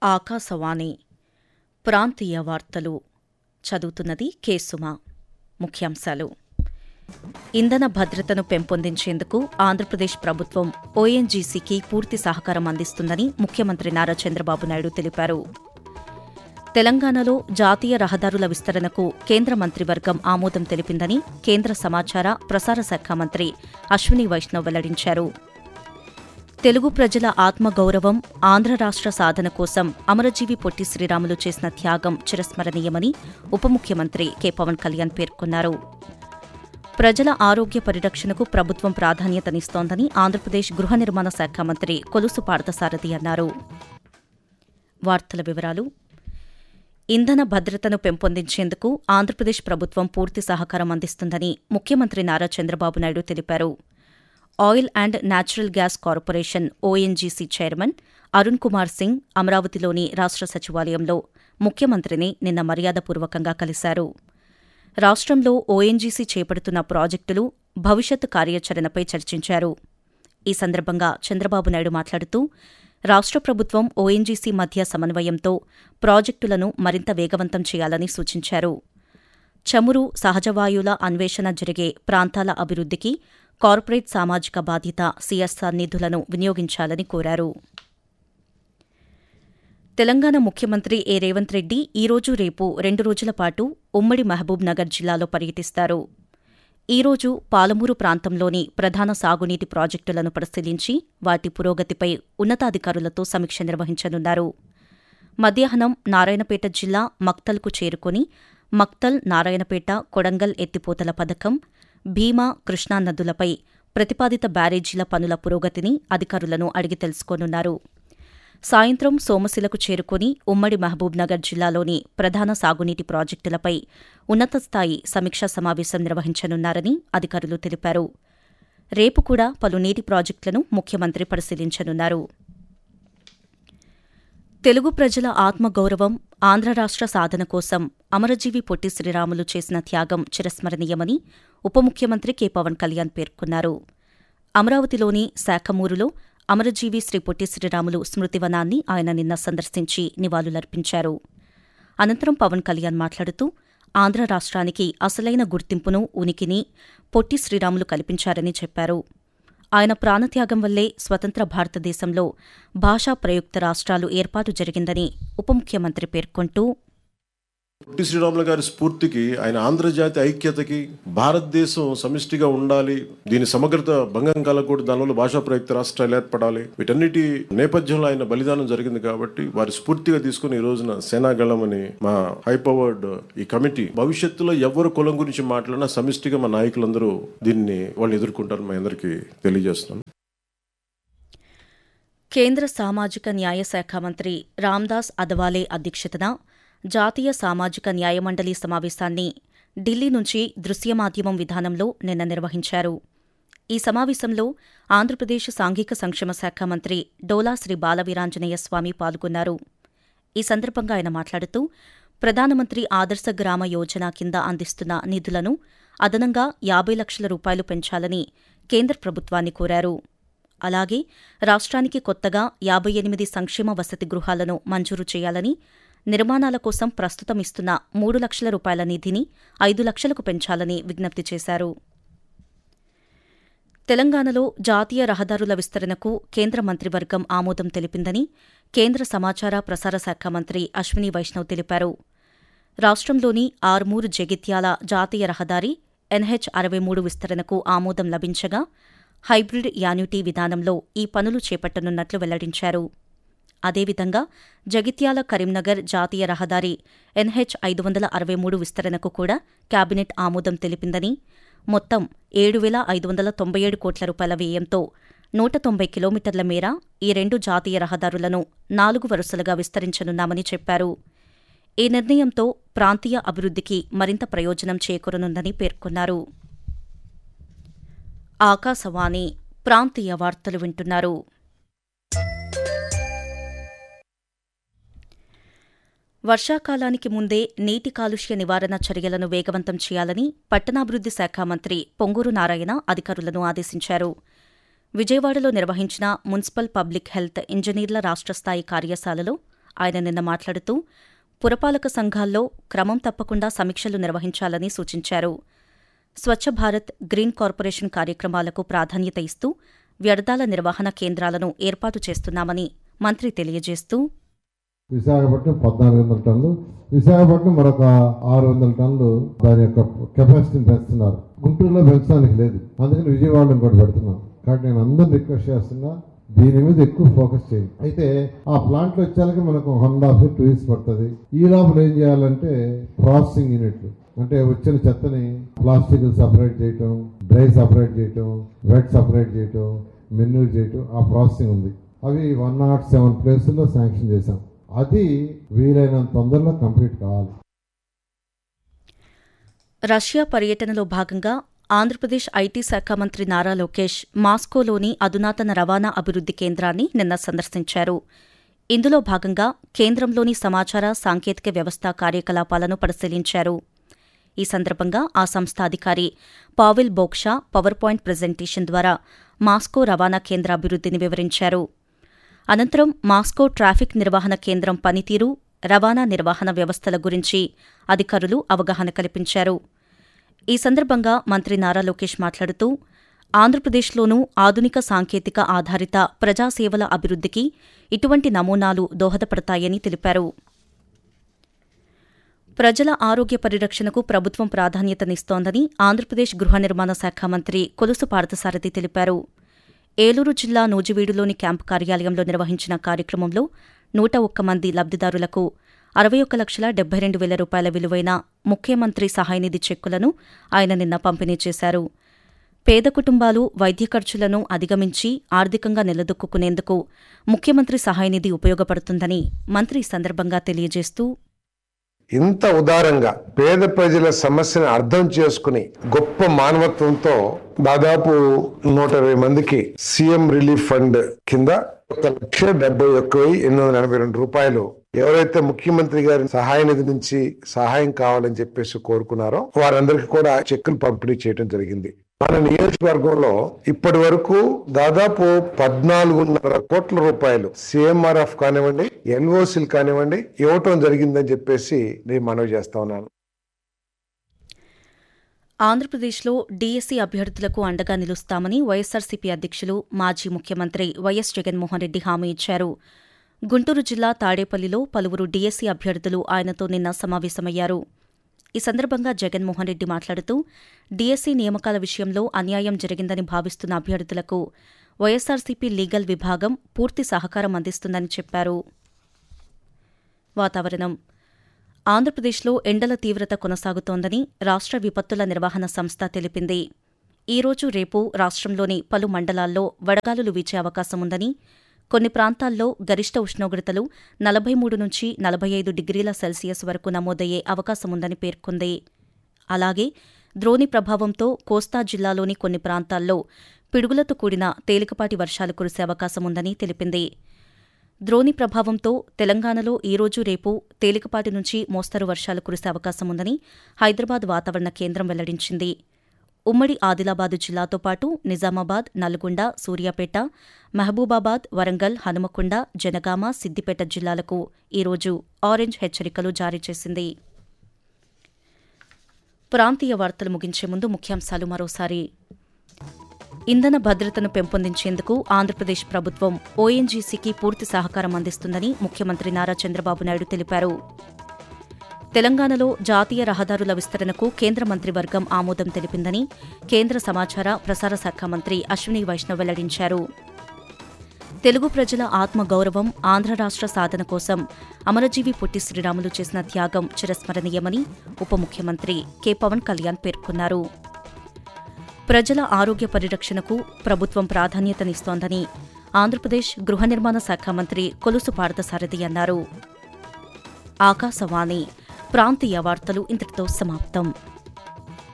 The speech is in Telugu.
ఆకాశవాణి ప్రాంతీయ వార్తలు చదువుతున్నది కేసుమ ముఖ్యాంశాలు ఇంధన భద్రతను పెంపొందించేందుకు ఆంధ్రప్రదేశ్ ప్రభుత్వం ఓఎన్జీసీకి పూర్తి సహకారం అందిస్తుందని ముఖ్యమంత్రి నారా చంద్రబాబు నాయుడు తెలిపారు తెలంగాణలో జాతీయ రహదారుల విస్తరణకు కేంద్ర మంత్రివర్గం ఆమోదం తెలిపిందని కేంద్ర సమాచార ప్రసార శాఖ మంత్రి అశ్విని వైష్ణవ్ వెల్లడించారు తెలుగు ప్రజల ఆత్మగౌరవం ఆంధ్ర రాష్ట్ర సాధన కోసం అమరజీవి పొట్టి శ్రీరాములు చేసిన త్యాగం చిరస్మరణీయమని ఉప ముఖ్యమంత్రి కె పవన్ కళ్యాణ్ పేర్కొన్నారు ప్రజల ఆరోగ్య పరిరక్షణకు ప్రభుత్వం ప్రాధాన్యతనిస్తోందని ఆంధ్రప్రదేశ్ గృహ నిర్మాణ శాఖ మంత్రి కొలుసు పార్థసారథి అన్నారు వార్తల వివరాలు ఇంధన భద్రతను పెంపొందించేందుకు ఆంధ్రప్రదేశ్ ప్రభుత్వం పూర్తి సహకారం అందిస్తుందని ముఖ్యమంత్రి నారా చంద్రబాబు నాయుడు తెలిపారు oil and natural gas corporation ONGC chairman Arun Kumar Singh అమరావతిలోని రాష్ట్ర సచివాలయంలో ముఖ్యమంత్రిని నిన్న మర్యాదపూర్వకంగా కలిశారు రాష్ట్రంలో ఓఎన్జీసీ చేపడుతున్న ప్రాజెక్టులు భవిష్యత్ కార్యాచరణపై చర్చించారు ఈ సందర్భంగా చంద్రబాబు నాయుడు మాట్లాడుతూ రాష్ట్ర ప్రభుత్వం ఓఎన్జీసీ మధ్య సమన్వయంతో ప్రాజెక్టులను మరింత వేగవంతం చేయాలని సూచించారు చమురు సహజవాయువుల అన్వేషణ జరిగే ప్రాంతాల అభివృద్ధికి కార్పొరేట్ సామాజిక బాధ్యత సీఎస్ఆర్ నిధులను వినియోగించాలని కోరారు తెలంగాణ ముఖ్యమంత్రి ఏ రేవంత్ రెడ్డి ఈరోజు రేపు రెండు రోజుల పాటు ఉమ్మడి మహబూబ్ నగర్ జిల్లాలో పర్యటిస్తారు ఈరోజు పాలమూరు ప్రాంతంలోని ప్రధాన సాగునీటి ప్రాజెక్టులను పరిశీలించి వాటి పురోగతిపై ఉన్నతాధికారులతో సమీక్ష నిర్వహించనున్నారు మధ్యాహ్నం నారాయణపేట జిల్లా మక్తల్కు చేరుకుని మక్తల్ నారాయణపేట కొడంగల్ ఎత్తిపోతల పథకం భీమా కృష్ణా నదులపై ప్రతిపాదిత బ్యారేజీల పనుల పురోగతిని అధికారులను అడిగి తెలుసుకోనున్నారు సాయంత్రం సోమశిలకు చేరుకుని ఉమ్మడి మహబూబ్నగర్ జిల్లాలోని ప్రధాన సాగునీటి ప్రాజెక్టులపై ఉన్నతస్థాయి సమీక్షా సమావేశం నిర్వహించనున్నారని అధికారులు తెలిపారు రేపు కూడా పలు నీటి ప్రాజెక్టులను ముఖ్యమంత్రి పరిశీలించనున్నారు తెలుగు ప్రజల ఆత్మగౌరవం ఆంధ్ర రాష్ట్ర సాధన కోసం అమరజీవి పొట్టి శ్రీరాములు చేసిన త్యాగం చిరస్మరణీయమని ఉప ముఖ్యమంత్రి కె పవన్ కళ్యాణ్ పేర్కొన్నారు అమరావతిలోని శాఖమూరులో అమరజీవి శ్రీ పొట్టి శ్రీరాములు స్మృతివనాన్ని ఆయన నిన్న సందర్శించి నివాళులర్పించారు అనంతరం పవన్ కళ్యాణ్ మాట్లాడుతూ ఆంధ్ర రాష్ట్రానికి అసలైన గుర్తింపును ఉనికిని పొట్టి శ్రీరాములు కల్పించారని చెప్పారు ఆయన ప్రాణత్యాగం వల్లే స్వతంత్ర భారతదేశంలో భాషా ప్రయుక్త రాష్ట్రాలు ఏర్పాటు జరిగిందని ఉప ముఖ్యమంత్రి పేర్కొంటూ పొట్టి శ్రీరాములు గారి స్ఫూర్తికి ఆయన ఆంధ్రజాతి ఐక్యతకి భారతదేశం సమిష్టిగా ఉండాలి దీని సమగ్రత భంగం కలగకూడదు దానివల్ల భాషా ప్రయుక్త రాష్ట్రాలు ఏర్పడాలి వీటన్నిటి నేపథ్యంలో ఆయన బలిదానం జరిగింది కాబట్టి వారి స్ఫూర్తిగా తీసుకుని ఈ రోజున సేనాగళం అని మా హై పవర్డ్ ఈ కమిటీ భవిష్యత్తులో ఎవరు కులం గురించి మాట్లాడినా సమిష్టిగా మా నాయకులందరూ దీన్ని వాళ్ళు ఎదుర్కొంటారు మా అందరికీ తెలియజేస్తున్నాను కేంద్ర సామాజిక న్యాయ శాఖ మంత్రి రామ్దాస్ అదవాలే అధ్యక్షతన జాతీయ సామాజిక న్యాయమండలి సమావేశాన్ని ఢిల్లీ నుంచి దృశ్య మాధ్యమం విధానంలో నిన్న నిర్వహించారు ఈ సమావేశంలో ఆంధ్రప్రదేశ్ సాంఘిక సంక్షేమ శాఖ మంత్రి డోలా శ్రీ బాలవీరాంజనేయ స్వామి పాల్గొన్నారు ఈ సందర్భంగా ఆయన మాట్లాడుతూ ప్రధానమంత్రి ఆదర్శ గ్రామ యోజన కింద అందిస్తున్న నిధులను అదనంగా యాభై లక్షల రూపాయలు పెంచాలని కేంద్ర ప్రభుత్వాన్ని కోరారు అలాగే రాష్ట్రానికి కొత్తగా యాభై ఎనిమిది సంక్షేమ వసతి గృహాలను మంజూరు చేయాలని నిర్మాణాల కోసం ప్రస్తుతం ఇస్తున్న మూడు లక్షల రూపాయల నిధిని ఐదు లక్షలకు పెంచాలని విజ్ఞప్తి చేశారు తెలంగాణలో జాతీయ రహదారుల విస్తరణకు కేంద్ర మంత్రివర్గం ఆమోదం తెలిపిందని కేంద్ర సమాచార ప్రసార శాఖ మంత్రి అశ్విని వైష్ణవ్ తెలిపారు రాష్ట్రంలోని ఆర్మూరు జగిత్యాల జాతీయ రహదారి ఎన్హెచ్ అరవై మూడు విస్తరణకు ఆమోదం లభించగా హైబ్రిడ్ యాన్యుటీ విధానంలో ఈ పనులు చేపట్టనున్నట్లు వెల్లడించారు అదేవిధంగా జగిత్యాల కరీంనగర్ జాతీయ రహదారి ఎన్హెచ్ ఐదు వందల అరవై మూడు విస్తరణకు కూడా కేబినెట్ ఆమోదం తెలిపిందని మొత్తం ఏడు వేల ఐదు వందల తొంభై ఏడు కోట్ల రూపాయల వ్యయంతో నూట తొంభై కిలోమీటర్ల మేర ఈ రెండు జాతీయ రహదారులను నాలుగు వరుసలుగా విస్తరించనున్నామని చెప్పారు ఈ నిర్ణయంతో ప్రాంతీయ అభివృద్ధికి మరింత ప్రయోజనం చేకూరనుందని పేర్కొన్నారు ఆకాశవాణి ప్రాంతీయ వార్తలు వింటున్నారు వర్షాకాలానికి ముందే నీటి కాలుష్య నివారణ చర్యలను వేగవంతం చేయాలని పట్టణాభివృద్ది శాఖ మంత్రి పొంగూరు నారాయణ అధికారులను ఆదేశించారు విజయవాడలో నిర్వహించిన మున్సిపల్ పబ్లిక్ హెల్త్ ఇంజనీర్ల రాష్ట్ర స్థాయి కార్యశాలలో ఆయన నిన్న మాట్లాడుతూ పురపాలక సంఘాల్లో క్రమం తప్పకుండా సమీక్షలు నిర్వహించాలని సూచించారు స్వచ్ఛ భారత్ గ్రీన్ కార్పొరేషన్ కార్యక్రమాలకు ప్రాధాన్యత ఇస్తూ వ్యర్థాల నిర్వహణ కేంద్రాలను ఏర్పాటు చేస్తున్నామని మంత్రి తెలియజేస్తూ విశాఖపట్నం పద్నాలుగు వందల టన్నులు విశాఖపట్నం మరొక ఆరు వందల టన్నులు దాని యొక్క కెపాసిటీని పెంచుతున్నారు గుంటూరులో పెంచడానికి లేదు అందుకని విజయవాడలో ఇంకోటి పెడుతున్నాం కాబట్టి నేను అందరిని రిక్వెస్ట్ చేస్తున్నా దీని మీద ఎక్కువ ఫోకస్ చేయండి అయితే ఆ ప్లాంట్ లో వచ్చాక మనకు వన్ హాఫ్ టూ ఇయర్స్ పడుతుంది ఈ లోపల ఏం చేయాలంటే ప్రాసెసింగ్ యూనిట్లు అంటే వచ్చిన చెత్తని ప్లాస్టిక్ సపరేట్ చేయటం డ్రై సపరేట్ చేయటం వెట్ సపరేట్ చేయటం మెన్యూర్ చేయటం ఆ ప్రాసెసింగ్ ఉంది అవి వన్ నాట్ సెవెన్ ప్లేసుల్లో శాంక్షన్ చేశాం అది వీలైనంత తొందరలో కంప్లీట్ కావాలి రష్యా పర్యటనలో భాగంగా ఆంధ్రప్రదేశ్ ఐటీ శాఖ మంత్రి నారా లోకేష్ మాస్కోలోని అధునాతన రవాణా అభివృద్ది కేంద్రాన్ని నిన్న సందర్శించారు ఇందులో భాగంగా కేంద్రంలోని సమాచార సాంకేతిక వ్యవస్థ కార్యకలాపాలను పరిశీలించారు ఈ సందర్భంగా ఆ సంస్థ అధికారి పావిల్ బోక్షా పవర్ పాయింట్ ప్రజెంటేషన్ ద్వారా మాస్కో రవాణా కేంద్ర అభివృద్దిని వివరించారు అనంతరం మాస్కో ట్రాఫిక్ నిర్వహణ కేంద్రం పనితీరు రవాణా నిర్వహణ వ్యవస్థల గురించి అధికారులు అవగాహన కల్పించారు ఈ సందర్భంగా మంత్రి నారా లోకేష్ మాట్లాడుతూ ఆంధ్రప్రదేశ్లోనూ ఆధునిక సాంకేతిక ఆధారిత ప్రజాసేవల అభివృద్దికి ఇటువంటి నమూనాలు దోహదపడతాయని తెలిపారు ప్రజల ఆరోగ్య పరిరక్షణకు ప్రభుత్వం ప్రాధాన్యతనిస్తోందని ఆంధ్రప్రదేశ్ గృహ నిర్మాణ శాఖ మంత్రి కొలుసు పార్థసారథి తెలిపారు ఏలూరు జిల్లా నూజివీడులోని క్యాంపు కార్యాలయంలో నిర్వహించిన కార్యక్రమంలో నూట ఒక్క మంది లబ్దిదారులకు అరవై ఒక్క లక్షల డెబ్బై రెండు వేల రూపాయల విలువైన ముఖ్యమంత్రి సహాయనిధి చెక్కులను ఆయన నిన్న పంపిణీ చేశారు పేద కుటుంబాలు వైద్య ఖర్చులను అధిగమించి ఆర్థికంగా నిలదొక్కునేందుకు ముఖ్యమంత్రి సహాయనిధి ఉపయోగపడుతుందని మంత్రి ఈ సందర్భంగా తెలియజేస్తూ ఇంత ఉదారంగా పేద ప్రజల సమస్యను అర్థం చేసుకుని గొప్ప మానవత్వంతో దాదాపు నూట ఇరవై మందికి సీఎం రిలీఫ్ ఫండ్ కింద ఒక లక్ష డెబ్బై ఒక్క వెయ్యి ఎనిమిది వందల ఎనభై రెండు రూపాయలు ఎవరైతే ముఖ్యమంత్రి గారి సహాయ నిధి నుంచి సహాయం కావాలని చెప్పేసి కోరుకున్నారో వారందరికీ కూడా చెక్కులు పంపిణీ చేయడం జరిగింది మన నియోజకవర్గంలో ఇప్పటి వరకు దాదాపు పద్నాలుగున్నర కోట్ల రూపాయలు సిఎంఆర్ఎఫ్ కానివ్వండి ఎన్ఓసీలు కానివ్వండి ఇవ్వటం జరిగిందని చెప్పేసి నేను మనవి చేస్తా ఉన్నాను ఆంధ్రప్రదేశ్లో డీఎస్సీ అభ్యర్థులకు అండగా నిలుస్తామని వైఎస్సార్సీపీ అధ్యక్షులు మాజీ ముఖ్యమంత్రి వైఎస్ జగన్మోహన్ రెడ్డి హామీ ఇచ్చారు గుంటూరు జిల్లా తాడేపల్లిలో పలువురు డీఎస్సీ అభ్యర్థులు ఆయనతో నిన్న సమావేశమయ్యారు ఈ సందర్భంగా జగన్మోహన్ రెడ్డి మాట్లాడుతూ డీఎస్సీ నియామకాల విషయంలో అన్యాయం జరిగిందని భావిస్తున్న అభ్యర్థులకు వైఎస్సార్సీపీ లీగల్ విభాగం పూర్తి సహకారం అందిస్తుందని చెప్పారు వాతావరణం ఆంధ్రప్రదేశ్లో ఎండల తీవ్రత కొనసాగుతోందని రాష్ట్ర విపత్తుల నిర్వహణ సంస్థ తెలిపింది ఈరోజు రేపు రాష్ట్రంలోని పలు మండలాల్లో వడగాలులు వీచే అవకాశముందని కొన్ని ప్రాంతాల్లో గరిష్ట ఉష్ణోగ్రతలు నలభై మూడు నుంచి నలభై ఐదు డిగ్రీల సెల్సియస్ వరకు నమోదయ్యే అవకాశముందని పేర్కొంది అలాగే ద్రోణి ప్రభావంతో కోస్తా జిల్లాలోని కొన్ని ప్రాంతాల్లో పిడుగులతో కూడిన తేలికపాటి వర్షాలు కురిసే అవకాశముందని తెలిపింది ద్రోణి ప్రభావంతో తెలంగాణలో ఈరోజు రేపు తేలికపాటి నుంచి మోస్తరు వర్షాలు కురిసే అవకాశముందని హైదరాబాద్ వాతావరణ కేంద్రం వెల్లడించింది ఉమ్మడి ఆదిలాబాద్ జిల్లాతో పాటు నిజామాబాద్ నల్గొండ సూర్యాపేట మహబూబాబాద్ వరంగల్ హనుమకొండ జనగామ సిద్దిపేట జిల్లాలకు ఈరోజు ఆరెంజ్ హెచ్చరికలు జారీ చేసింది ప్రాంతీయ వార్తలు ముగించే ముందు ముఖ్యాంశాలు మరోసారి ఇంధన భద్రతను పెంపొందించేందుకు ఆంధ్రప్రదేశ్ ప్రభుత్వం ఓఎన్జీసీకి పూర్తి సహకారం అందిస్తుందని ముఖ్యమంత్రి నారా చంద్రబాబు నాయుడు తెలిపారు తెలంగాణలో జాతీయ రహదారుల విస్తరణకు కేంద్ర మంత్రివర్గం ఆమోదం తెలిపిందని కేంద్ర సమాచార ప్రసార శాఖ మంత్రి అశ్విని వైష్ణవ్ వెల్లడించారు తెలుగు ప్రజల ఆత్మగౌరవం ఆంధ్ర రాష్ట్ర సాధన కోసం అమరజీవి పొట్టి శ్రీరాములు చేసిన త్యాగం చిరస్మరణీయమని ఉప ముఖ్యమంత్రి కె పవన్ కళ్యాణ్ పేర్కొన్నారు ప్రజల ఆరోగ్య పరిరక్షణకు ప్రభుత్వం ప్రాధాన్యతనిస్తోందని ఆంధ్రప్రదేశ్ గృహ నిర్మాణ శాఖ మంత్రి కొలుసు పార్థసారథి అన్నారు ఆకాశవాణి ప్రాంతీయ వార్తలు ఇంతటితో సమాప్తం